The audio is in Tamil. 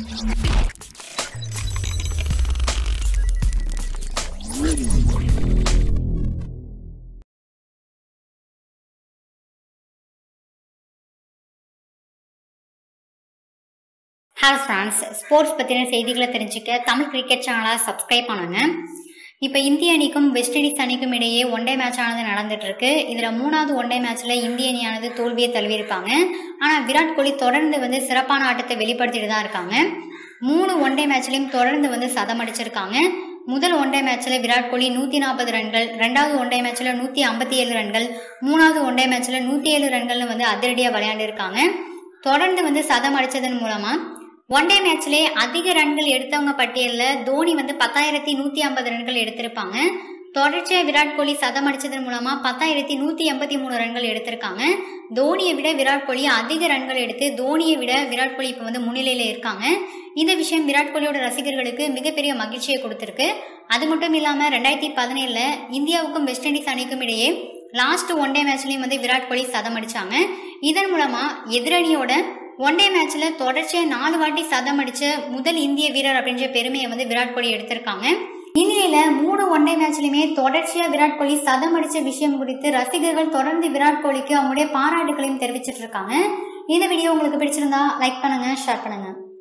ஹலோ ஃப்ரான்ஸ் ஸ்போர்ட்ஸ் பற்றின செய்திகளை தெரிஞ்சுக்க தமிழ் கிரிக்கெட் சேனலை சப்ஸ்கிரைப் பண்ணுங்க இப்போ இந்திய அணிக்கும் வெஸ்ட் இண்டீஸ் அணிக்கும் இடையே ஒன் டே மேட்ச் ஆனது நடந்துட்டு இருக்கு இதில் மூணாவது ஒன் டே மேட்ச்சில் இந்திய அணியானது தோல்வியை தழுவியிருக்காங்க ஆனால் விராட் கோலி தொடர்ந்து வந்து சிறப்பான ஆட்டத்தை வெளிப்படுத்திட்டு தான் இருக்காங்க மூணு ஒன் டே மேட்ச்லையும் தொடர்ந்து வந்து சதம் அடிச்சிருக்காங்க முதல் ஒன் டே மேட்ச்சில் விராட் கோலி நூற்றி நாற்பது ரன்கள் ரெண்டாவது ஒன் டே மேட்ச்சில் நூற்றி ஐம்பத்தி ஏழு ரன்கள் மூணாவது ஒன் டே மேட்ச்சில் நூற்றி ஏழு ரன்கள்னு வந்து அதிரடியாக விளையாண்டிருக்காங்க தொடர்ந்து வந்து சதம் அடித்ததன் மூலமாக ஒன் டே மேட்ச்லே அதிக ரன்கள் எடுத்தவங்க பட்டியலில் தோனி வந்து பத்தாயிரத்தி நூற்றி ஐம்பது ரன்கள் எடுத்திருப்பாங்க தொடர்ச்சியாக விராட் கோலி சதம் அடித்ததன் மூலமாக பத்தாயிரத்தி நூற்றி எண்பத்தி மூணு ரன்கள் எடுத்திருக்காங்க தோனியை விட விராட் கோலி அதிக ரன்கள் எடுத்து தோனியை விட விராட் கோலி இப்போ வந்து முன்னிலையில் இருக்காங்க இந்த விஷயம் விராட் கோலியோட ரசிகர்களுக்கு மிகப்பெரிய மகிழ்ச்சியை கொடுத்துருக்கு அது மட்டும் இல்லாமல் ரெண்டாயிரத்தி பதினேழில் இந்தியாவுக்கும் வெஸ்ட் இண்டீஸ் அணிக்கும் இடையே லாஸ்ட் ஒன் டே மேட்ச்லையும் வந்து விராட் கோலி சதம் அடிச்சாங்க இதன் மூலமாக எதிரணியோட ஒன் டே மேட்ச்சில் தொடர்ச்சியாக நாலு வாட்டி சதம் அடித்த முதல் இந்திய வீரர் அப்படின்ற பெருமையை வந்து விராட் கோலி எடுத்திருக்காங்க இந்நிலையில் மூணு ஒன் டே மேட்ச்லையுமே தொடர்ச்சியாக விராட் கோலி சதம் அடித்த விஷயம் குறித்து ரசிகர்கள் தொடர்ந்து விராட் கோலிக்கு அவங்களுடைய பாராட்டுகளையும் தெரிவிச்சிட்டு இருக்காங்க இந்த வீடியோ உங்களுக்கு பிடிச்சிருந்தா லைக் பண்ணுங்க ஷேர் பண்ணுங்க